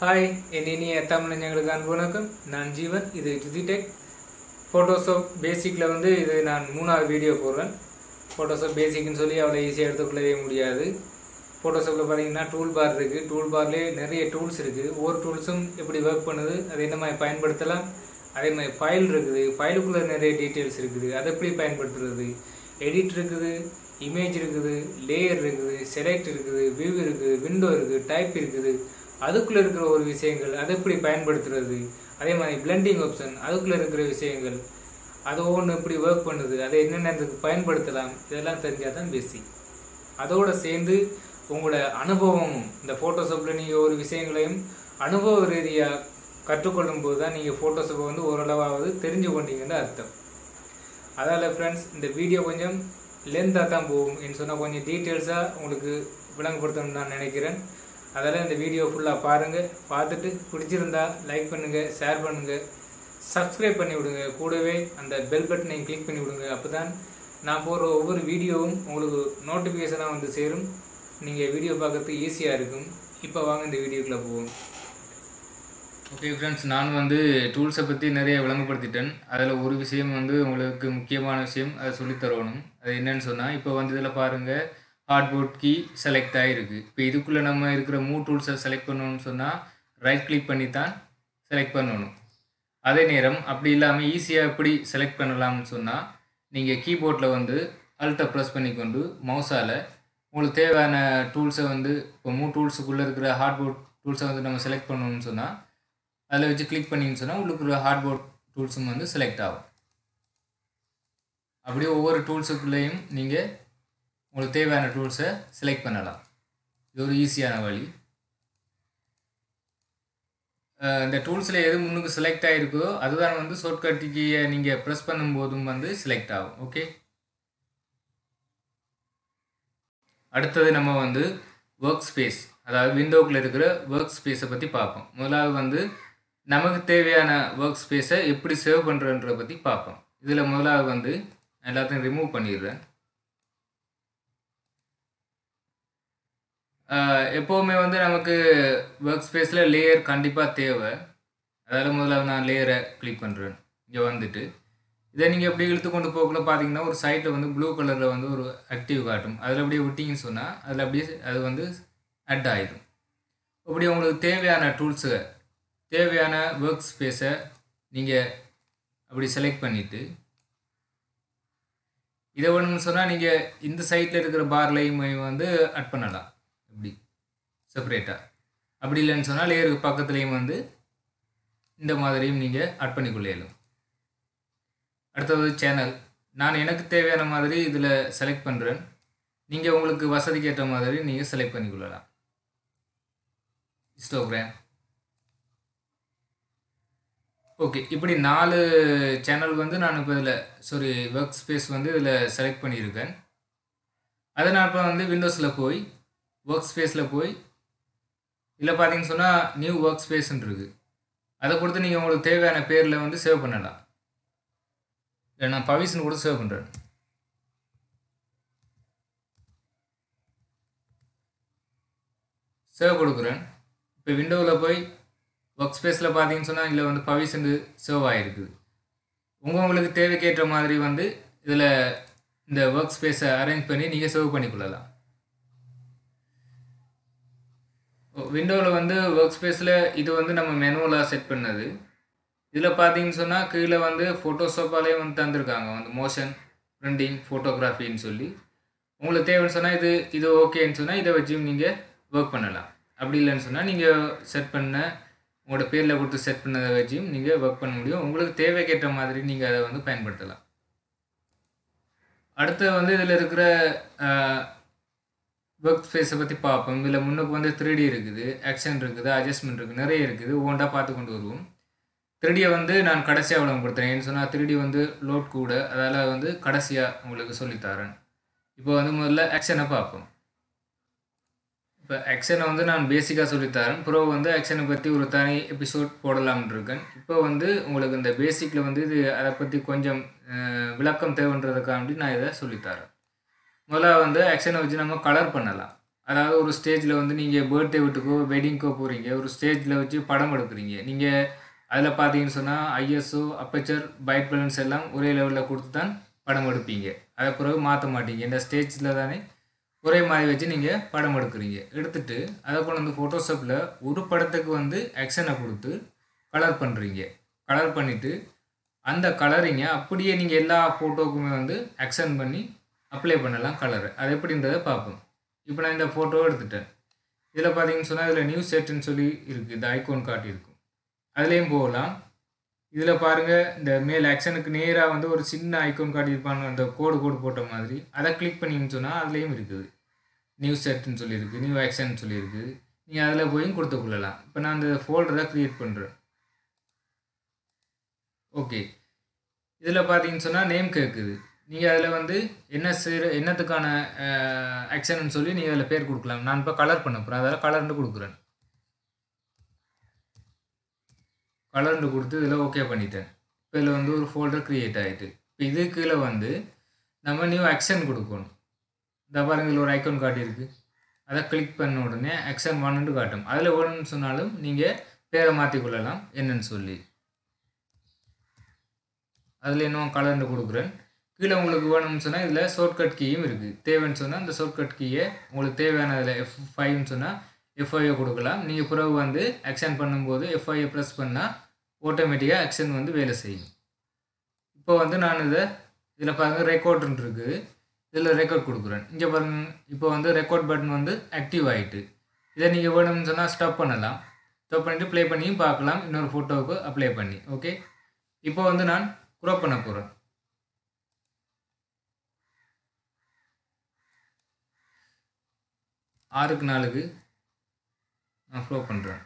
hi என் இனிய தமிழஞ்சங்களுக்கு அன்பு வணக்கம் நான் ஜீவன் இது ஜுதிடெக் ஃபோட்டோஷாப் பேசிக்கில் வந்து இது நான் மூணாவது வீடியோ போடுறேன் ஃபோட்டோஷாப் பேசிக்னு சொல்லி அவ்வளோ ஈஸியாக எடுத்துக்கொள்ளவே முடியாது ஃபோட்டோஷாப்பில் பார்த்தீங்கன்னா டூல் பார் இருக்குது டூல் பார்லேயே நிறைய டூல்ஸ் இருக்குது ஒவ்வொரு டூல்ஸும் எப்படி ஒர்க் பண்ணுது அதை என்ன மாதிரி பயன்படுத்தலாம் அதே மாதிரி ஃபைல் இருக்குது ஃபைலுக்குள்ளே நிறைய டீட்டெயில்ஸ் இருக்குது அதை எப்படி பயன்படுத்துறது எடிட் இருக்குது இமேஜ் இருக்குது லேயர் இருக்குது செலக்ட் இருக்குது வியூ இருக்குது விண்டோ இருக்குது டைப் இருக்குது அதுக்குள்ளே இருக்கிற ஒரு விஷயங்கள் அதை எப்படி பயன்படுத்துறது அதே மாதிரி பிளெண்டிங் ஆப்ஷன் அதுக்குள்ளே இருக்கிற விஷயங்கள் அது ஒவ்வொன்று எப்படி ஒர்க் பண்ணுது அதை என்னென்னதுக்கு பயன்படுத்தலாம் இதெல்லாம் தெரிஞ்சால் தான் பேசிக் அதோடு சேர்ந்து உங்களோட அனுபவமும் இந்த ஃபோட்டோஷாப்பில் நீங்கள் ஒரு விஷயங்களையும் அனுபவ ரீதியாக கற்றுக்கொள்ளும் போது தான் நீங்கள் ஃபோட்டோஷாப்பை வந்து ஓரளவாவது தெரிஞ்சு கொண்டீங்கன்னு அர்த்தம் அதால் ஃப்ரெண்ட்ஸ் இந்த வீடியோ கொஞ்சம் லென்த்தாக தான் போகும் என்று சொன்னால் கொஞ்சம் டீட்டெயில்ஸாக உங்களுக்கு விளங்கப்படுத்தணும்னு நான் நினைக்கிறேன் அதனால் இந்த வீடியோ ஃபுல்லாக பாருங்கள் பார்த்துட்டு பிடிச்சிருந்தா லைக் பண்ணுங்கள் ஷேர் பண்ணுங்கள் சப்ஸ்கிரைப் பண்ணி விடுங்க கூடவே அந்த பெல் பட்டனை கிளிக் பண்ணி விடுங்க அப்போ தான் நான் போடுற ஒவ்வொரு வீடியோவும் உங்களுக்கு நோட்டிஃபிகேஷனாக வந்து சேரும் நீங்கள் வீடியோ பார்க்கறதுக்கு ஈஸியாக இருக்கும் இப்போ வாங்க இந்த வீடியோக்குள்ளே போவோம் ஓகே ஃப்ரெண்ட்ஸ் நான் வந்து டூல்ஸை பற்றி நிறைய விளங்கப்படுத்திட்டேன் அதில் ஒரு விஷயம் வந்து உங்களுக்கு முக்கியமான விஷயம் அதை சொல்லித் தரணும் அது என்னன்னு சொன்னால் இப்போ வந்து இதில் பாருங்கள் ஹார்ட்போர்ட் கீ செலக்ட் ஆகிருக்கு இப்போ இதுக்குள்ளே நம்ம இருக்கிற மூ டூல்ஸை செலக்ட் பண்ணணும்னு சொன்னால் ரைட் கிளிக் பண்ணி தான் செலக்ட் பண்ணணும் அதே நேரம் அப்படி இல்லாமல் ஈஸியாக எப்படி செலக்ட் பண்ணலாம்னு சொன்னால் நீங்கள் கீபோர்டில் வந்து அல்ட்டை ப்ரெஸ் பண்ணிக்கொண்டு மவுஸால் உங்களுக்கு தேவையான டூல்ஸை வந்து இப்போ மூ டூல்ஸுக்குள்ளே இருக்கிற ஹார்ட்போர்ட் டூல்ஸை வந்து நம்ம செலக்ட் பண்ணணும்னு சொன்னால் அதில் வச்சு கிளிக் பண்ணிங்கன்னு சொன்னால் உங்களுக்கு ஒரு ஹார்ட்போர்ட் டூல்ஸும் வந்து செலக்ட் ஆகும் அப்படியே ஒவ்வொரு டூல்ஸுக்குள்ளேயும் நீங்கள் உங்களுக்கு தேவையான டூல்ஸை செலக்ட் பண்ணலாம் இது ஒரு ஈஸியான வழி அஹ் இந்த டூல்ஸில் எது முன்னுக்கு செலக்ட் ஆகிருக்கோ அதுதான் வந்து ஷார்ட்கட் கீயை நீங்கள் ப்ரெஸ் பண்ணும்போதும் வந்து செலக்ட் ஆகும் ஓகே அடுத்தது நம்ம வந்து ஒர்க் ஸ்பேஸ் அதாவது விண்டோக்குள்ள இருக்கிற ஒர்க் ஸ்பேஸை பற்றி பார்ப்போம் முதலாவது வந்து நமக்கு தேவையான ஒர்க் ஸ்பேஸை எப்படி சேவ் பண்ணுறன்றதை பற்றி பார்ப்போம் இதில் முதலாவது வந்து எல்லாத்தையும் ரிமூவ் பண்ணிடுறேன் ஆஹ் எப்போவுமே வந்து நமக்கு ஒர்க் ஸ்பேஸில் லேயர் கண்டிப்பாக தேவை அதால் முதல்ல நான் லேயரை கிளிக் பண்ணுறேன் இங்கே வந்துட்டு இதை நீங்கள் எப்படி இழுத்து கொண்டு போகக்குள்ள பார்த்தீங்கன்னா ஒரு சைட்டில் வந்து ப்ளூ கலரில் வந்து ஒரு ஆக்டிவ் காட்டும் அதில் அப்படியே விட்டிங்கன்னு சொன்னால் அதில் அப்படியே அது வந்து அட் ஆகிடும் அப்படி உங்களுக்கு தேவையான டூல்ஸை தேவையான ஒர்க் ஸ்பேஸை நீங்கள் அப்படி செலக்ட் பண்ணிவிட்டு இதை வேணும்னு சொன்னால் நீங்கள் இந்த சைட்டில் இருக்கிற பார்லையும் வந்து அட் பண்ணலாம் இப்படி செப்பரேட்டாக அப்படி இல்லைன்னு சொன்னால் லேயருக்கு பக்கத்துலேயும் வந்து இந்த மாதிரியும் நீங்கள் அட் பண்ணிக்கொள்ளையலும் அடுத்தது சேனல் நான் எனக்கு தேவையான மாதிரி இதில் செலக்ட் பண்ணுறேன் நீங்கள் உங்களுக்கு வசதிக்கு ஏற்ற மாதிரி நீங்கள் செலக்ட் பண்ணிக்கொள்ளலாம் இன்ஸ்டாகிராம் ஓகே இப்படி நாலு சேனல் வந்து நான் இப்போ இதில் சாரி ஒர்க் ஸ்பேஸ் வந்து இதில் செலக்ட் பண்ணியிருக்கேன் அதை நான் இப்போ வந்து விண்டோஸில் போய் ஒர்க் ஸ்பேஸில் போய் இதில் பார்த்தீங்கன்னு சொன்னால் நியூ ஒர்க் ஸ்பேஸ்ன்னு இருக்குது அதை கொடுத்து நீங்கள் உங்களுக்கு தேவையான பேரில் வந்து சேவ் பண்ணலாம் இல்லை நான் பவிஸ்னு கூட சேவ் பண்ணுறேன் சேவ் கொடுக்குறேன் இப்போ விண்டோவில் போய் ஒர்க் ஸ்பேஸில் பார்த்தீங்கன்னு சொன்னால் இதில் வந்து பவிஸ்ன்னு சேவ் ஆகிருக்குது உங்கள் உங்களுக்கு தேவைக்கேற்ற மாதிரி வந்து இதில் இந்த ஒர்க் ஸ்பேஸை அரேஞ்ச் பண்ணி நீங்கள் சேவ் பண்ணிக்கொள்ளலாம் விண்டோவில் வந்து ஒர்க் ஸ்பேஸில் இது வந்து நம்ம மெனுவலாக செட் பண்ணது இதில் பார்த்தீங்கன்னு சொன்னால் கீழே வந்து ஃபோட்டோஷாப்பாலே வந்து தந்திருக்காங்க வந்து மோஷன் பிரிண்டிங் ஃபோட்டோகிராஃபின்னு சொல்லி உங்களுக்கு தேவைன்னு சொன்னால் இது இது ஓகேன்னு சொன்னால் இதை வச்சும் நீங்கள் ஒர்க் பண்ணலாம் அப்படி இல்லைன்னு சொன்னால் நீங்கள் செட் பண்ண உங்களோட பேரில் கொடுத்து செட் பண்ணதை வச்சும் நீங்கள் ஒர்க் பண்ண முடியும் உங்களுக்கு தேவைக்கேற்ற மாதிரி நீங்கள் அதை வந்து பயன்படுத்தலாம் அடுத்து வந்து இதில் இருக்கிற ஒர்க் ஸ்பேஸை பற்றி பார்ப்போம் இதில் முன்னுக்கு வந்து த்ரீ டி இருக்குது ஆக்ஷன் இருக்குது அட்ஜஸ்ட்மெண்ட் இருக்குது நிறைய இருக்குது ஒவ்வொன்றா பார்த்து கொண்டு வருவோம் த்ரீடியை வந்து நான் கடைசியாக விளம்பரப்படுத்துகிறேன் ஏன்னு சொன்னால் த்ரீடி வந்து லோட் கூட அதால் வந்து கடைசியாக உங்களுக்கு சொல்லித்தரேன் இப்போ வந்து முதல்ல ஆக்ஷனை பார்ப்போம் இப்போ ஆக்ஷனை வந்து நான் பேசிக்காக சொல்லித்தரேன் ப்ரோ வந்து ஆக்ஷனை பற்றி ஒரு தனி எபிசோட் போடலாம்னு இருக்கேன் இப்போ வந்து உங்களுக்கு இந்த பேசிக்கில் வந்து இது அதை பற்றி கொஞ்சம் விளக்கம் தேவைன்றதுக்காண்டி நான் இதை சொல்லித்தரேன் முதல்ல வந்து ஆக்ஷனை வச்சு நம்ம கலர் பண்ணலாம் அதாவது ஒரு ஸ்டேஜில் வந்து நீங்கள் பர்த்டே வீட்டுக்கோ வெட்டிங்க்கோ போகிறீங்க ஒரு ஸ்டேஜில் வச்சு படம் எடுக்கிறீங்க நீங்கள் அதில் பார்த்தீங்கன்னு சொன்னால் ஐஎஸ்ஓ அப்பச்சர் பைட் பேலன்ஸ் எல்லாம் ஒரே லெவலில் கொடுத்து தான் படம் எடுப்பீங்க அதை பிறகு மாற்ற மாட்டீங்க இந்த ஸ்டேஜில் தானே ஒரே மாதிரி வச்சு நீங்கள் படம் எடுக்கிறீங்க எடுத்துட்டு அதை கொண்டு வந்து ஃபோட்டோஷாப்பில் ஒரு படத்துக்கு வந்து ஆக்ஷனை கொடுத்து கலர் பண்ணுறீங்க கலர் பண்ணிவிட்டு அந்த கலரிங்கை அப்படியே நீங்கள் எல்லா ஃபோட்டோக்குமே வந்து ஆக்ஷன் பண்ணி அப்ளை பண்ணலாம் கலரு அது எப்படின்றத பார்ப்போம் இப்போ நான் இந்த ஃபோட்டோ எடுத்துட்டேன் இதில் பார்த்தீங்கன்னு சொன்னால் இதில் நியூஸ் செட்டுன்னு சொல்லி இருக்குது இந்த ஐகோன் காட்டியிருக்கும் அதுலேயும் போகலாம் இதில் பாருங்கள் இந்த மேல் ஆக்ஷனுக்கு நேராக வந்து ஒரு சின்ன ஐக்கோன் காட்டியிருப்பாங்க அந்த கோடு கோடு போட்ட மாதிரி அதை கிளிக் பண்ணிங்கன்னு சொன்னால் அதுலேயும் இருக்குது நியூஸ் செட்டுன்னு சொல்லியிருக்கு நியூ ஆக்ஷன் சொல்லியிருக்கு நீங்கள் அதில் போய் கொடுத்து கொள்ளலாம் இப்போ நான் அந்த ஃபோல்டரை க்ரியேட் பண்ணுறேன் ஓகே இதில் பார்த்தீங்கன்னு சொன்னால் நேம் கேட்குது நீங்கள் அதில் வந்து என்ன செய்கிற என்னத்துக்கான ஆக்ஷன் சொல்லி நீங்கள் அதில் பேர் கொடுக்கலாம் நான் இப்போ கலர் பண்ண போகிறேன் அதில் கலர்னு கொடுக்குறேன் கலர்னு கொடுத்து இதில் ஓகே பண்ணிட்டேன் இப்போ இதில் வந்து ஒரு ஃபோல்டர் க்ரியேட் ஆகிட்டு இப்போ இது கீழே வந்து நம்ம நியூ ஆக்ஷன் கொடுக்கணும் இந்த பாருங்க இதில் ஒரு ஐக்கான் காட்டியிருக்கு அதை கிளிக் பண்ண உடனே ஆக்ஷன் ஒன்னு காட்டும் அதில் வேணும்னு சொன்னாலும் நீங்கள் பேரை மாற்றி கொள்ளலாம் என்னன்னு சொல்லி அதில் இன்னும் கலர்னு கொடுக்குறேன் கீழே உங்களுக்கு வேணும்னு சொன்னால் இதில் ஷார்ட்கட் கீயும் இருக்குது தேவைன்னு சொன்னால் அந்த ஷார்ட்கட் கீயை உங்களுக்கு தேவையான இதில் எஃப் ஃபைவ்னு சொன்னால் எஃப்ஐயை கொடுக்கலாம் நீங்கள் பிறகு வந்து ஆக்ஷன் பண்ணும்போது எஃப்ஐயை ப்ரெஸ் பண்ணால் ஆட்டோமேட்டிக்காக ஆக்ஷன் வந்து வேலை செய்யும் இப்போ வந்து நான் இதை இதில் பாருங்கள் ரெக்கார்டுன்னு இருக்குது இதில் ரெக்கார்ட் கொடுக்குறேன் இங்கே பாருங்கள் இப்போ வந்து ரெக்கார்ட் பட்டன் வந்து ஆக்டிவ் ஆகிட்டு இதை நீங்கள் வேணும்னு சொன்னால் ஸ்டாப் பண்ணலாம் ஸ்டாப் பண்ணிவிட்டு ப்ளே பண்ணியும் பார்க்கலாம் இன்னொரு ஃபோட்டோவுக்கு அப்ளை பண்ணி ஓகே இப்போ வந்து நான் க்ரோப் பண்ண போகிறேன் ஆறுக்கு நாலுக்கு நான் ஃப்ளோ பண்ணுறேன்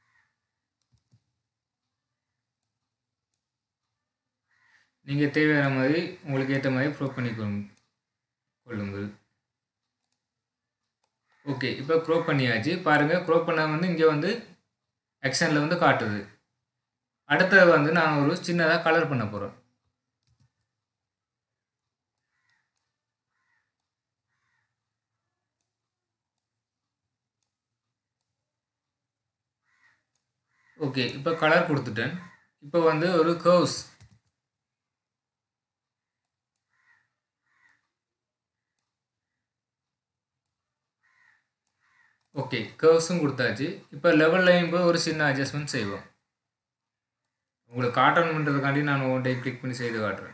நீங்கள் தேவையான மாதிரி உங்களுக்கு ஏற்ற மாதிரி ஃப்ளோ பண்ணி கொள்ளுங்கள் ஓகே இப்போ க்ரோப் பண்ணியாச்சு பாருங்கள் க்ரோப் பண்ண வந்து இங்கே வந்து ஆக்ஷனில் வந்து காட்டுது அடுத்தது வந்து நான் ஒரு சின்னதாக கலர் பண்ண போகிறேன் ஓகே இப்போ கலர் கொடுத்துட்டேன் இப்போ வந்து ஒரு கர்வ்ஸ் ஓகே கர்வ்ஸும் கொடுத்தாச்சு இப்போ லெவல்லையும் போய் ஒரு சின்ன அட்ஜஸ்ட்மெண்ட் செய்வோம் உங்களுக்கு காட்டணுன்றதுக்காண்டி நான் ஒன் டைம் கிளிக் பண்ணி செய்து காட்டுறேன்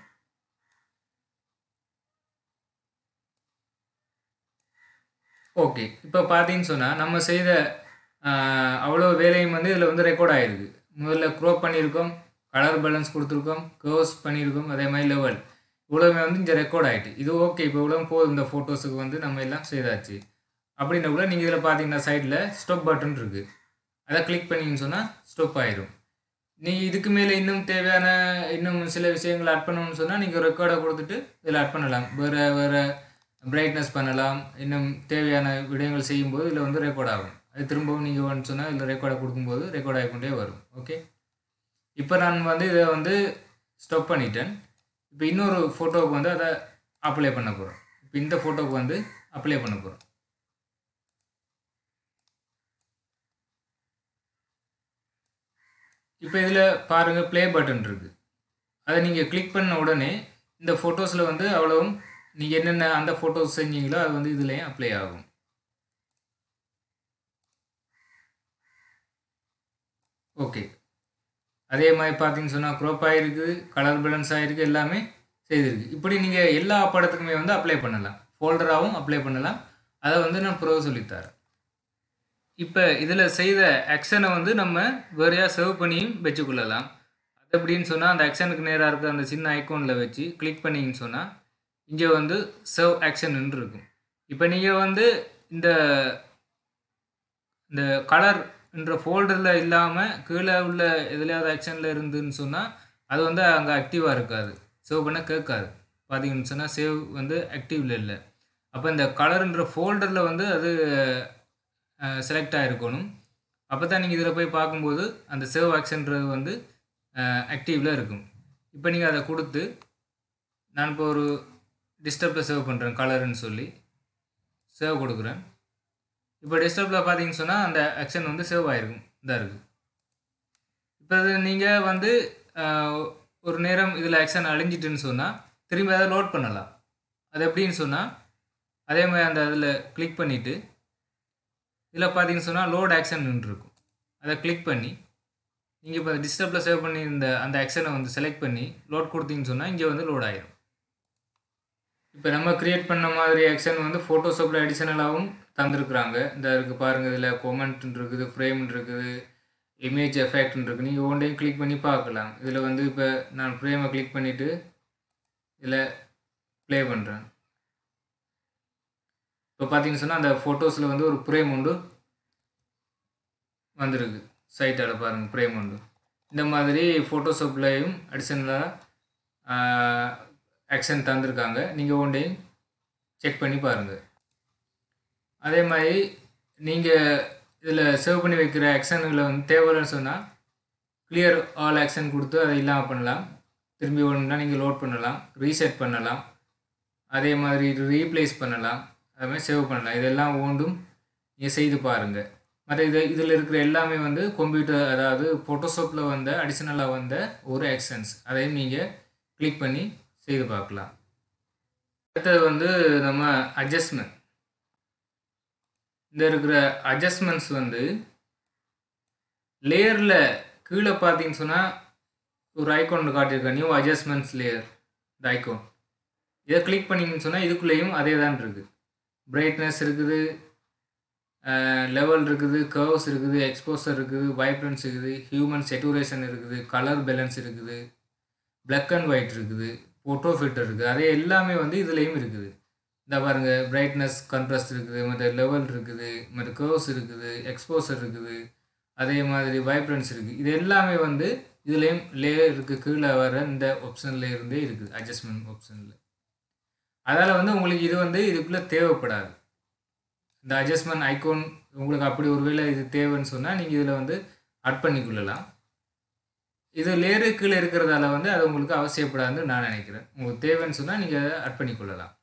ஓகே இப்போ பார்த்தீங்கன்னு சொன்னால் நம்ம செய்த அவ்வளோ வேலையும் வந்து இதில் வந்து ரெக்கார்ட் ஆகிருக்கு முதல்ல க்ரோப் பண்ணியிருக்கோம் கலர் பேலன்ஸ் கொடுத்துருக்கோம் கர்வ்ஸ் பண்ணியிருக்கோம் அதே மாதிரி லெவல் இவ்வளோமே வந்து இங்கே ரெக்கார்ட் ஆகிட்டு இது ஓகே இப்போ இவ்வளோ போதும் இந்த ஃபோட்டோஸுக்கு வந்து நம்ம எல்லாம் செய்தாச்சு அப்படின்னா கூட நீங்கள் இதில் பார்த்தீங்கன்னா சைடில் ஸ்டாப் பட்டன் இருக்குது அதை கிளிக் பண்ணிங்கன்னு சொன்னால் ஸ்டாப் ஆயிரும் நீங்கள் இதுக்கு மேலே இன்னும் தேவையான இன்னும் சில விஷயங்கள் ஆட் பண்ணணும்னு சொன்னால் நீங்கள் ரெக்கார்டை கொடுத்துட்டு இதில் ஆட் பண்ணலாம் வேறு வேறு பிரைட்னஸ் பண்ணலாம் இன்னும் தேவையான விடயங்கள் செய்யும்போது இதில் வந்து ரெக்கார்ட் ஆகும் அது திரும்பவும் நீங்கள் வந்து சொன்னால் இதில் ரெக்கார்டை கொடுக்கும்போது ரெக்கார்ட் ஆகிக்கொண்டே வரும் ஓகே இப்போ நான் வந்து இதை வந்து ஸ்டாப் பண்ணிட்டேன் இப்போ இன்னொரு ஃபோட்டோவுக்கு வந்து அதை அப்ளை பண்ண போகிறோம் இப்போ இந்த ஃபோட்டோவுக்கு வந்து அப்ளை பண்ண போகிறோம் இப்போ இதில் பாருங்கள் ப்ளே பட்டன் இருக்குது அதை நீங்கள் கிளிக் பண்ண உடனே இந்த ஃபோட்டோஸில் வந்து அவ்வளவும் நீங்கள் என்னென்ன அந்த ஃபோட்டோஸ் செஞ்சீங்களோ அது வந்து இதுலேயும் அப்ளை ஆகும் ஓகே அதே மாதிரி பார்த்தீங்கன்னு சொன்னால் க்ரோப் ஆகிருக்கு கலர் பேலன்ஸ் ஆகிருக்கு எல்லாமே செய்திருக்கு இப்படி நீங்கள் எல்லா படத்துக்குமே வந்து அப்ளை பண்ணலாம் ஃபோல்டராகவும் அப்ளை பண்ணலாம் அதை வந்து நான் ப்ரோ சொல்லித்தரேன் இப்போ இதில் செய்த ஆக்ஷனை வந்து நம்ம வேறையாக சேவ் பண்ணியும் வச்சுக்கொள்ளலாம் அது எப்படின்னு சொன்னால் அந்த ஆக்ஷனுக்கு நேராக இருக்க அந்த சின்ன ஐக்கோனில் வச்சு கிளிக் பண்ணிங்கன்னு சொன்னால் இங்கே வந்து சேவ் ஆக்ஷன் இருக்கும் இப்போ நீங்கள் வந்து இந்த இந்த கலர்ன்ற ஃபோல்டரில் இல்லாமல் கீழே உள்ள எதுலையாவது ஆக்ஷனில் இருந்துன்னு சொன்னால் அது வந்து அங்கே ஆக்டிவாக இருக்காது சேவ் பண்ண கேட்காது பார்த்தீங்கன்னு சொன்னால் சேவ் வந்து ஆக்டிவில் இல்லை அப்போ இந்த கலர்ன்ற ஃபோல்டரில் வந்து அது செலக்ட் ஆகிருக்கணும் அப்போ தான் நீங்கள் இதில் போய் பார்க்கும்போது அந்த சேவ் ஆக்ஷன்றது வந்து ஆக்டிவில் இருக்கும் இப்போ நீங்கள் அதை கொடுத்து நான் இப்போ ஒரு டிஸ்டர்பில் சேவ் பண்ணுறேன் கலருன்னு சொல்லி சேவ் கொடுக்குறேன் இப்போ டெஸ்க்டாப்பில் பார்த்தீங்கன்னு சொன்னால் அந்த ஆக்ஷன் வந்து சேவ் ஆகிருக்கும் இதாக இருக்குது இப்போ அது நீங்கள் வந்து ஆஹ், ஒரு நேரம் இதில் ஆக்ஷன் அழிஞ்சிட்டுன்னு சொன்னால் திரும்பி அதை லோட் பண்ணலாம் அது எப்படின்னு சொன்னால் அதே மாதிரி அந்த இதில் கிளிக் பண்ணிவிட்டு இதில் பார்த்தீங்கன்னு சொன்னால் லோட் ஆக்ஷன் இருக்கும் அதை கிளிக் பண்ணி நீங்கள் இப்போ டிஸ்டர்பில் சேவ் பண்ணியிருந்த அந்த ஆக்ஷனை வந்து செலக்ட் பண்ணி லோட் கொடுத்தீங்கன்னு சொன்னால் இங்கே வந்து லோட் ஆயிரும் இப்போ நம்ம கிரியேட் பண்ண மாதிரி ஆக்ஷன் வந்து ஃபோட்டோஷாப்பில் அடிஷனலாகவும் தந்திருக்கிறாங்க இந்த இருக்குது பாருங்கள் இதில் கொமெண்ட் இருக்குது ஃப்ரேம் இருக்குது இமேஜ் எஃபெக்ட் இருக்குது நீங்கள் ஒன்றையும் கிளிக் பண்ணி பார்க்கலாம் இதில் வந்து இப்போ நான் ஃப்ரேமை கிளிக் பண்ணிவிட்டு இதில் ப்ளே பண்ணுறேன் இப்போ பார்த்தீங்கன்னு சொன்னால் அந்த ஃபோட்டோஸில் வந்து ஒரு ஃப்ரேம் உண்டு வந்திருக்கு சைட்டால் பாருங்கள் ஃப்ரேம் உண்டு இந்த மாதிரி ஃபோட்டோஷாப்லேயும் அடிஷனலாக ஆக்ஷன் தந்திருக்காங்க நீங்கள் ஒன்றையும் செக் பண்ணி பாருங்கள் அதே மாதிரி நீங்கள் இதில் சேவ் பண்ணி வைக்கிற ஆக்ஷன்களை வந்து தேவையில்லைன்னு சொன்னால் கிளியர் ஆல் ஆக்ஷன் கொடுத்து அதை இல்லாமல் பண்ணலாம் திரும்பி ஒன்றுனா நீங்கள் லோட் பண்ணலாம் ரீசெட் பண்ணலாம் அதே மாதிரி ரீப்ளேஸ் பண்ணலாம் அது மாதிரி சேவ் பண்ணலாம் இதெல்லாம் ஒன்றும் நீங்கள் செய்து பாருங்கள் மற்ற இது இதில் இருக்கிற எல்லாமே வந்து கம்ப்யூட்டர் அதாவது ஃபோட்டோஷாப்பில் வந்த அடிஷ்னலாக வந்த ஒரு ஆக்ஷன்ஸ் அதையும் நீங்கள் கிளிக் பண்ணி செய்து பார்க்கலாம் அடுத்தது வந்து நம்ம அட்ஜஸ்ட்மெண்ட் இந்த இருக்கிற அட்ஜஸ்ட்மெண்ட்ஸ் வந்து லேயரில் கீழே பார்த்தீங்கன்னு சொன்னால் ஒரு ஐகான் காட்டியிருக்கேன் நியூ அட்ஜஸ்ட்மெண்ட்ஸ் லேயர் இந்த ஐகான் இதை கிளிக் பண்ணிங்கன்னு சொன்னால் இதுக்குள்ளேயும் அதே தான் இருக்குது பிரைட்னஸ் இருக்குது லெவல் இருக்குது கர்வ்ஸ் இருக்குது எக்ஸ்போசர் இருக்குது வைப்ரன்ஸ் இருக்குது ஹியூமன் செட்டூரேஷன் இருக்குது கலர் பேலன்ஸ் இருக்குது பிளாக் அண்ட் ஒயிட் இருக்குது ஃபோட்டோ ஃபில்டர் இருக்குது அதே எல்லாமே வந்து இதுலேயும் இருக்குது இந்த பாருங்கள் பிரைட்னஸ் கான்ட்ராஸ்ட் இருக்குது மற்ற லெவல் இருக்குது மற்ற கர்வ்ஸ் இருக்குது எக்ஸ்போசர் இருக்குது அதே மாதிரி வைப்ரன்ஸ் இருக்குது இது எல்லாமே வந்து இதுலேயும் லேயருக்கு கீழே வர இந்த ஆப்ஷன்ல இருந்தே இருக்குது அட்ஜஸ்ட்மெண்ட் ஆப்ஷனில் அதால் வந்து உங்களுக்கு இது வந்து இதுக்குள்ளே தேவைப்படாது இந்த அட்ஜஸ்ட்மெண்ட் ஐகோன் உங்களுக்கு அப்படி ஒருவேளை இது தேவைன்னு சொன்னால் நீங்கள் இதில் வந்து அட் பண்ணிக்கொள்ளலாம் இது லேயரு கீழே இருக்கிறதால வந்து அது உங்களுக்கு அவசியப்படாதுன்னு நான் நினைக்கிறேன் உங்களுக்கு தேவைன்னு சொன்னால் நீங்கள் அதை அட் பண்ணிக்கொள்ளலாம்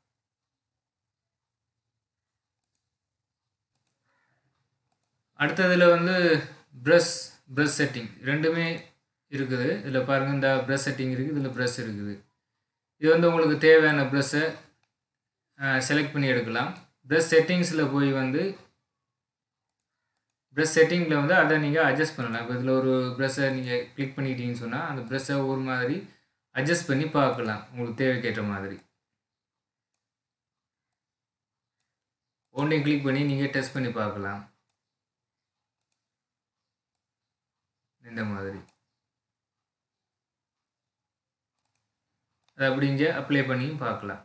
அடுத்ததில் வந்து ப்ரஷ் ப்ரஷ் செட்டிங் ரெண்டுமே இருக்குது இதில் பாருங்கள் இந்த ப்ரஷ் செட்டிங் இருக்குது இதில் ப்ரஷ் இருக்குது இது வந்து உங்களுக்கு தேவையான ப்ரஷ்ஷை செலக்ட் பண்ணி எடுக்கலாம் ப்ரஷ் செட்டிங்ஸில் போய் வந்து ப்ரஷ் செட்டிங்கில் வந்து அதை நீங்கள் அட்ஜஸ்ட் பண்ணலாம் இப்போ இதில் ஒரு ப்ரஷ்ஷை நீங்கள் கிளிக் பண்ணிட்டீங்கன்னு சொன்னால் அந்த ப்ரஷ்ஷை ஒரு மாதிரி அட்ஜஸ்ட் பண்ணி பார்க்கலாம் உங்களுக்கு தேவைக்கேற்ற மாதிரி ஒன்றையும் கிளிக் பண்ணி நீங்கள் டெஸ்ட் பண்ணி பார்க்கலாம் இந்த மாதிரி அதை அப்படி இங்கே அப்ளை பண்ணியும் பார்க்கலாம்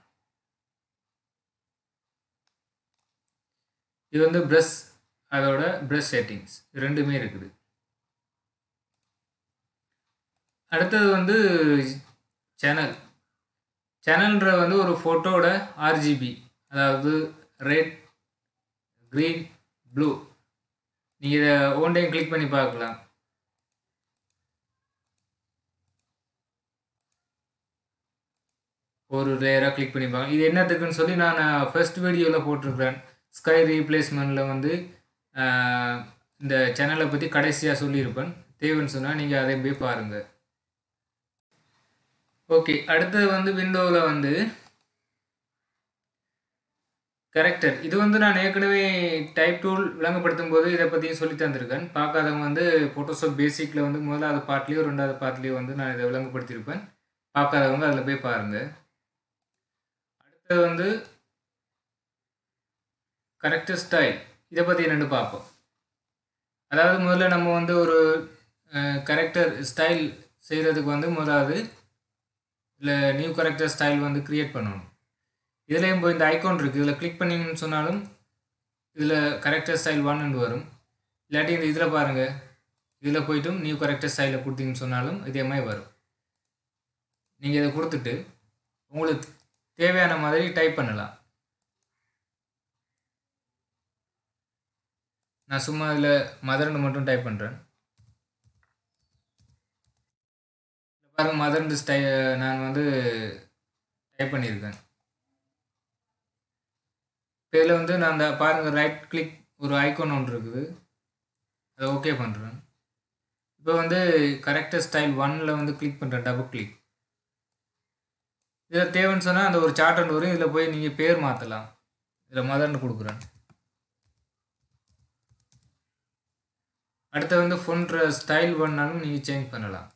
இது வந்து ப்ரஷ் அதோட ப்ரஷ் செட்டிங்ஸ் ரெண்டுமே இருக்குது அடுத்தது வந்து சேனல் சேனல்ன்ற வந்து ஒரு ஃபோட்டோட ஆர்ஜிபி அதாவது ரெட் க்ரீன் ப்ளூ நீங்கள் இதை ஒன் டைம் கிளிக் பண்ணி பார்க்கலாம் ஒரு லேயராக கிளிக் பண்ணி பார்க்கலாம் இது என்னத்துக்குன்னு சொல்லி நான் ஃபர்ஸ்ட் வீடியோவில் போட்டிருக்கிறேன் ஸ்கை ரீப்ளேஸ்மெண்ட்டில் வந்து ஆஹ், இந்த சேனலை பற்றி கடைசியாக சொல்லியிருப்பேன் தேவைன்னு சொன்னால் நீங்கள் அதை போய் பாருங்கள் ஓகே அடுத்தது வந்து விண்டோவில் வந்து கரெக்டர் இது வந்து நான் ஏற்கனவே டைப் டூல் விளங்கப்படுத்தும் போது இதை பற்றியும் சொல்லி தந்திருக்கேன் பார்க்காதவங்க வந்து ஃபோட்டோஷாப் பேசிக்கில் வந்து முதலாவது பார்ட்லேயோ ரெண்டாவது பார்ட்லேயோ வந்து நான் இதை விளங்கப்படுத்தியிருப்பேன் பார்க்காதவங்க அதில் போய் பாருங்கள் அடுத்தது வந்து கரெக்டர் ஸ்டைல் இதை பற்றி என்னென்னு பார்ப்போம் அதாவது முதல்ல நம்ம வந்து ஒரு கரெக்டர் ஸ்டைல் செய்கிறதுக்கு வந்து முதலாவது இல்லை நியூ கரெக்டர் ஸ்டைல் வந்து க்ரியேட் பண்ணணும் இதுலேயும் போய் இந்த ஐகான் இருக்குது இதில் கிளிக் பண்ணிங்கன்னு சொன்னாலும் இதில் கரெக்டர் ஸ்டைல் ஒன்னு வரும் இல்லாட்டி இந்த இதில் பாருங்கள் இதில் போயிட்டும் நியூ கரெக்டர் ஸ்டைலில் கொடுத்தீங்கன்னு சொன்னாலும் இதே மாதிரி வரும் நீங்கள் இதை கொடுத்துட்டு உங்களுக்கு தேவையான மாதிரி டைப் பண்ணலாம் நான் சும்மா இதில் மதர்னு மட்டும் டைப் பண்ணுறேன் பாருங்கள் மதர்னு ஸ்டை நான் வந்து டைப் பண்ணியிருக்கேன் இப்போ இதில் வந்து நான் அந்த பாருங்கள் ரைட் கிளிக் ஒரு ஐகான் ஒன்று இருக்குது அதை ஓகே பண்ணுறேன் இப்போ வந்து கரெக்டாக ஸ்டைல் ஒன்னில் வந்து கிளிக் பண்ணுறேன் டபுள் கிளிக் இதில் தேவைன்னு சொன்னால் அந்த ஒரு சார்ட் ஒன்று வரும் இதில் போய் நீங்கள் பேர் மாற்றலாம் இதில் மதர்னு கொடுக்குறேன் அடுத்து வந்து ஃபோன்ற ஸ்டைல் பண்ணாலும் நீங்கள் சேஞ்ச் பண்ணலாம்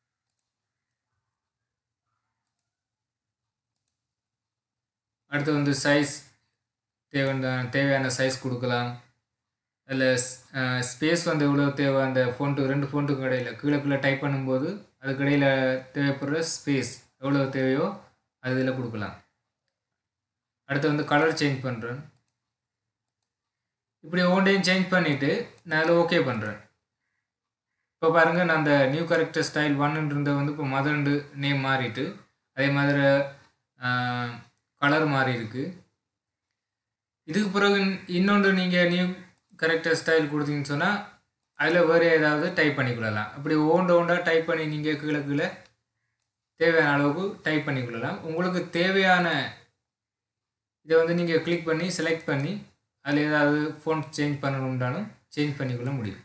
அடுத்து வந்து சைஸ் தேவையான தேவையான சைஸ் கொடுக்கலாம் அதில் ஸ்பேஸ் வந்து எவ்வளோ தேவை அந்த ஃபோன்ட்டு ரெண்டு ஃபோன்ட்டுக்கும் இடையில கீழே கீழே டைப் பண்ணும்போது அதுக்கு இடையில தேவைப்படுற ஸ்பேஸ் எவ்வளோ தேவையோ அது இதில் கொடுக்கலாம் அடுத்து வந்து கலர் சேஞ்ச் பண்ணுறேன் இப்படி ஒவ்வொன்றையும் சேஞ்ச் பண்ணிவிட்டு நான் அதில் ஓகே பண்ணுறேன் இப்போ பாருங்கள் நான் அந்த நியூ கரெக்டர் ஸ்டைல் ஒன்னுன்றத வந்து இப்போ மதர்ண்டு நேம் மாறிட்டு அதே மாதிரி கலர் மாறி இருக்குது இதுக்கு பிறகு இன்னொன்று நீங்கள் நியூ கரெக்டர் ஸ்டைல் கொடுத்தீங்கன்னு சொன்னால் அதில் வேறு ஏதாவது டைப் பண்ணிக்கொள்ளலாம் அப்படி ஓண்ட ஓண்டா டைப் பண்ணி நீங்கள் கீழே கீழே தேவையான அளவுக்கு டைப் பண்ணிக்கொள்ளலாம் உங்களுக்கு தேவையான இதை வந்து நீங்கள் கிளிக் பண்ணி செலக்ட் பண்ணி அதில் ஏதாவது ஃபோன் சேஞ்ச் பண்ணணும்னாலும் சேஞ்ச் பண்ணிக்கொள்ள முடியும்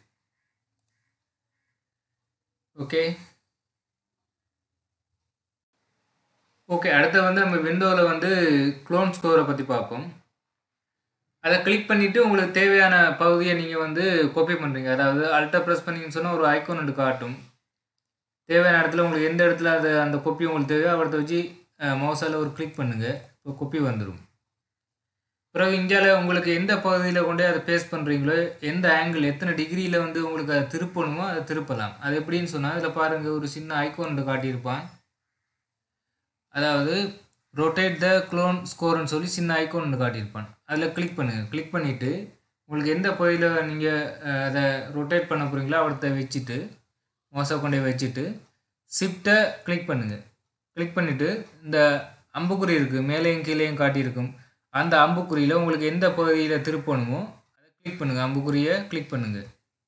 ஓகே ஓகே அடுத்து வந்து நம்ம விண்டோவில் வந்து க்ளோன் ஸ்டோரை பற்றி பார்ப்போம் அதை கிளிக் பண்ணிவிட்டு உங்களுக்கு தேவையான பகுதியை நீங்கள் வந்து காப்பி பண்ணுறீங்க அதாவது அல்ட்ரா ப்ரெஸ் பண்ணிங்கன்னு சொன்னால் ஒரு ஐக்கோன் ஒன்று காட்டும் தேவையான இடத்துல உங்களுக்கு எந்த இடத்துல அது அந்த கொப்பி உங்களுக்கு தேவையோ அவர்த்த வச்சு மவுசால் ஒரு கிளிக் பண்ணுங்கள் இப்போ கொப்பி வந்துடும் பிறகு இந்தியாவில் உங்களுக்கு எந்த பகுதியில் கொண்டு அதை பேஸ்ட் பண்ணுறீங்களோ எந்த ஆங்கிள் எத்தனை டிகிரியில் வந்து உங்களுக்கு அதை திருப்பணுமோ அதை திருப்பலாம் அது எப்படின்னு சொன்னால் அதில் பாருங்கள் ஒரு சின்ன ஐக்கோன் காட்டியிருப்பான் அதாவது ரொட்டேட் த க்ளோன் ஸ்கோர்னு சொல்லி சின்ன ஐக்கோன் ஒன்று காட்டியிருப்பான் அதில் கிளிக் பண்ணுங்கள் கிளிக் பண்ணிவிட்டு உங்களுக்கு எந்த பகுதியில் நீங்கள் அதை ரொட்டேட் பண்ண போகிறீங்களோ அவர்த்த வச்சுட்டு மோசை கொண்டே வச்சுட்டு ஷிஃப்ட்டை கிளிக் பண்ணுங்கள் கிளிக் பண்ணிவிட்டு இந்த அம்புக்குறி இருக்குது மேலேயும் கீழேயும் காட்டியிருக்கும் அந்த அம்புக்குறியில் உங்களுக்கு எந்த பகுதியில் திருப்பணுமோ அதை கிளிக் பண்ணுங்கள் அம்புக்குறியை கிளிக் பண்ணுங்கள்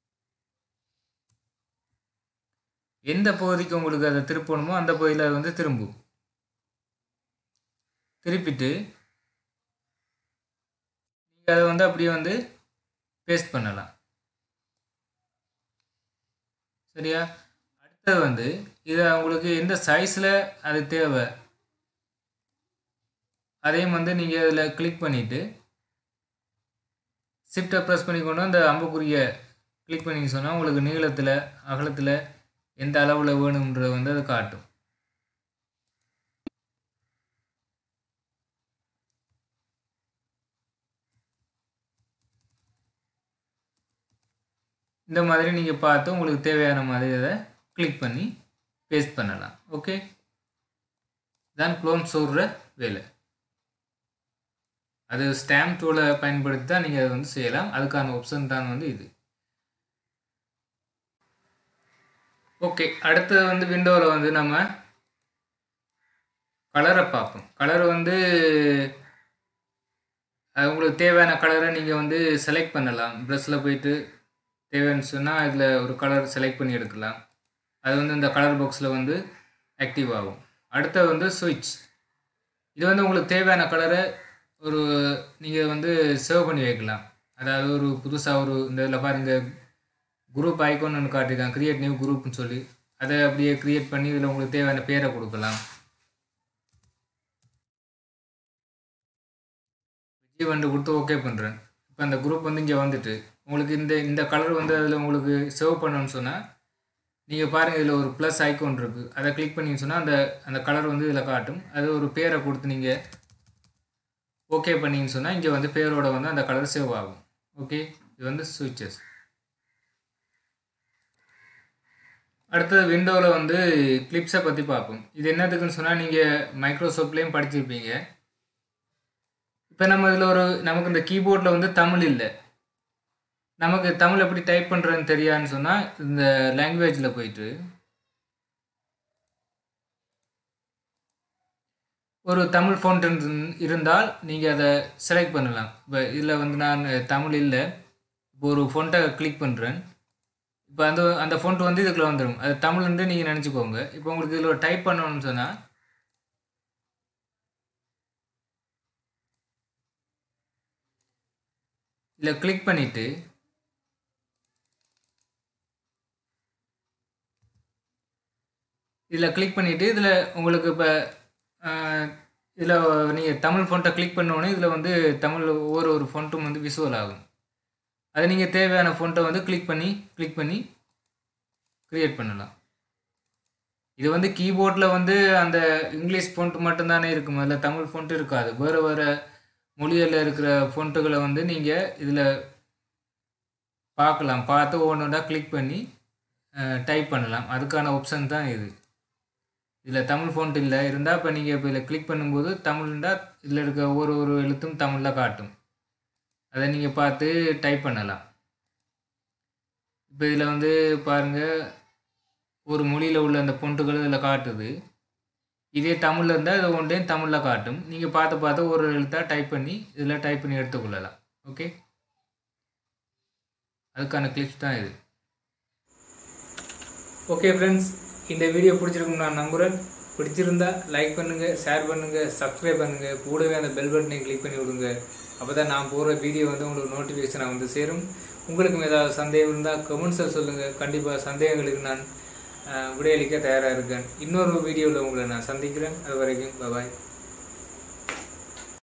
எந்த பகுதிக்கு உங்களுக்கு அதை திருப்பணுமோ அந்த பகுதியில் வந்து திரும்பும் திருப்பிட்டு நீங்கள் அதை வந்து அப்படியே வந்து பேஸ்ட் பண்ணலாம் சரியா அடுத்தது வந்து இதை உங்களுக்கு எந்த சைஸில் அது தேவை அதையும் வந்து நீங்கள் அதில் கிளிக் பண்ணிவிட்டு ஷிஃப்ட்டை ப்ரெஸ் பண்ணிக்கொண்டு அந்த அம்புக்குறியை கிளிக் பண்ணிங்க சொன்னால் உங்களுக்கு நீளத்தில் அகலத்தில் எந்த அளவில் வேணுன்றதை வந்து அது காட்டும் இந்த மாதிரி நீங்கள் பார்த்து உங்களுக்கு தேவையான மாதிரி அதை கிளிக் பண்ணி பேஸ்ட் பண்ணலாம் ஓகே தான் க்ளோன் சொல்கிற வேலை அது ஸ்டாம்ப் டூலை பயன்படுத்தி தான் நீங்கள் அதை வந்து செய்யலாம் அதுக்கான ஆப்ஷன் தான் வந்து இது ஓகே அடுத்தது வந்து விண்டோவில் வந்து நம்ம கலரை பார்ப்போம் கலர் வந்து உங்களுக்கு தேவையான கலரை நீங்கள் வந்து செலக்ட் பண்ணலாம் ப்ரெஷ்ஷில் போயிட்டு தேவைன்னு சொன்னால் இதில் ஒரு கலர் செலக்ட் பண்ணி எடுக்கலாம் அது வந்து இந்த கலர் பாக்ஸில் வந்து ஆக்டிவ் ஆகும் அடுத்தது வந்து சுவிட்ச் இது வந்து உங்களுக்கு தேவையான கலரை ஒரு நீங்கள் வந்து சேவ் பண்ணி வைக்கலாம் அதாவது ஒரு புதுசாக ஒரு இந்த இதில் பாருங்கள் குரூப் ஐக்கோன் ஒன்று காட்டியிருக்காங்க க்ரியேட் நியூ குரூப்னு சொல்லி அதை அப்படியே க்ரியேட் பண்ணி இதில் உங்களுக்கு தேவையான பேரை கொடுக்கலாம் விஜய் வந்து கொடுத்து ஓகே பண்ணுறேன் இப்போ அந்த குரூப் வந்து இங்கே வந்துட்டு உங்களுக்கு இந்த இந்த கலர் வந்து அதில் உங்களுக்கு சேவ் பண்ணணும்னு சொன்னால் நீங்கள் பாருங்கள் இதில் ஒரு ப்ளஸ் ஐக்கோன் இருக்குது அதை கிளிக் பண்ணின்னு சொன்னால் அந்த அந்த கலர் வந்து இதில் காட்டும் அது ஒரு பேரை கொடுத்து நீங்கள் ஓகே பண்ணிங்கன்னு சொன்னால் இங்கே வந்து பேரோட வந்து அந்த கலர் சேவ் ஆகும் ஓகே இது வந்து சுவிச்சஸ் அடுத்தது விண்டோவில் வந்து கிளிப்ஸை பற்றி பார்ப்போம் இது என்னதுக்குன்னு சொன்னால் நீங்கள் மைக்ரோசாஃப்ட்லேயும் படிச்சிருப்பீங்க இப்போ நம்ம இதில் ஒரு நமக்கு இந்த கீபோர்டில் வந்து தமிழ் இல்லை நமக்கு தமிழ் எப்படி டைப் பண்ணுறதுன்னு தெரியாதுன்னு சொன்னால் இந்த லாங்குவேஜில் போயிட்டு ஒரு தமிழ் ஃபோன்ட் இருந்தால் நீங்கள் அதை செலக்ட் பண்ணலாம் இப்போ இதில் வந்து நான் தமிழ் இல்லை இப்போ ஒரு ஃபோன்ட்டை கிளிக் பண்ணுறேன் இப்போ அந்த அந்த ஃபோன்ட் வந்து இதுக்குள்ள வந்துடும் அது தமிழ்ந்து நீங்கள் நினச்சிக்கோங்க இப்போ உங்களுக்கு இதில் டைப் பண்ணணும்னு சொன்னால் இதில் கிளிக் பண்ணிவிட்டு இதில் கிளிக் பண்ணிவிட்டு இதில் உங்களுக்கு இப்போ இதில் நீங்கள் தமிழ் ஃபோன்ட்டை கிளிக் பண்ணோடனே இதில் வந்து தமிழ் ஒவ்வொரு ஒரு ஃபோன்ட்டும் வந்து விசுவல் ஆகும் அதை நீங்கள் தேவையான ஃபோன்ட்டை வந்து கிளிக் பண்ணி கிளிக் பண்ணி க்ரியேட் பண்ணலாம் இது வந்து கீபோர்டில் வந்து அந்த இங்கிலீஷ் ஃபோன்ட் மட்டும்தானே இருக்கும் அதில் தமிழ் ஃபோன்ட்டு இருக்காது வேறு வேறு மொழியில் இருக்கிற ஃபோன்ட்டுகளை வந்து நீங்கள் இதில் பார்க்கலாம் பார்த்து ஒவ்வொன்றா கிளிக் பண்ணி டைப் பண்ணலாம் அதுக்கான ஆப்ஷன் தான் இது இதில் தமிழ் ஃபோன்ட் இல்லை இருந்தால் இப்போ நீங்கள் இப்போ இதில் கிளிக் பண்ணும்போது தமிழ்ண்டா இதில் இருக்க ஒரு ஒரு எழுத்தும் தமிழில் காட்டும் அதை நீங்கள் பார்த்து டைப் பண்ணலாம் இப்போ இதில் வந்து பாருங்கள் ஒரு மொழியில் உள்ள அந்த பொண்ட்டுகள் இதில் காட்டுது இதே தமிழில் இருந்தால் இதை ஒன்றையும் தமிழில் காட்டும் நீங்கள் பார்த்து பார்த்து ஒரு எழுத்தாக டைப் பண்ணி இதில் டைப் பண்ணி எடுத்துக்கொள்ளலாம் ஓகே அதுக்கான கிளிப்ஸ் தான் இது ஓகே ஃப்ரெண்ட்ஸ் இந்த வீடியோ பிடிச்சிருக்கும் நான் நம்புகிறேன் பிடிச்சிருந்தா லைக் பண்ணுங்கள் ஷேர் பண்ணுங்கள் சப்ஸ்கிரைப் பண்ணுங்கள் கூடவே அந்த பெல் பட்டனை கிளிக் பண்ணி விடுங்க அப்போ தான் நான் போகிற வீடியோ வந்து உங்களுக்கு நோட்டிஃபிகேஷனாக வந்து சேரும் உங்களுக்கும் ஏதாவது சந்தேகம் இருந்தால் கமெண்ட்ஸில் சொல்லுங்கள் கண்டிப்பாக சந்தேகங்களுக்கு நான் விடையளிக்க தயாராக இருக்கேன் இன்னொரு வீடியோவில் உங்களை நான் சந்திக்கிறேன் அது வரைக்கும் பாய்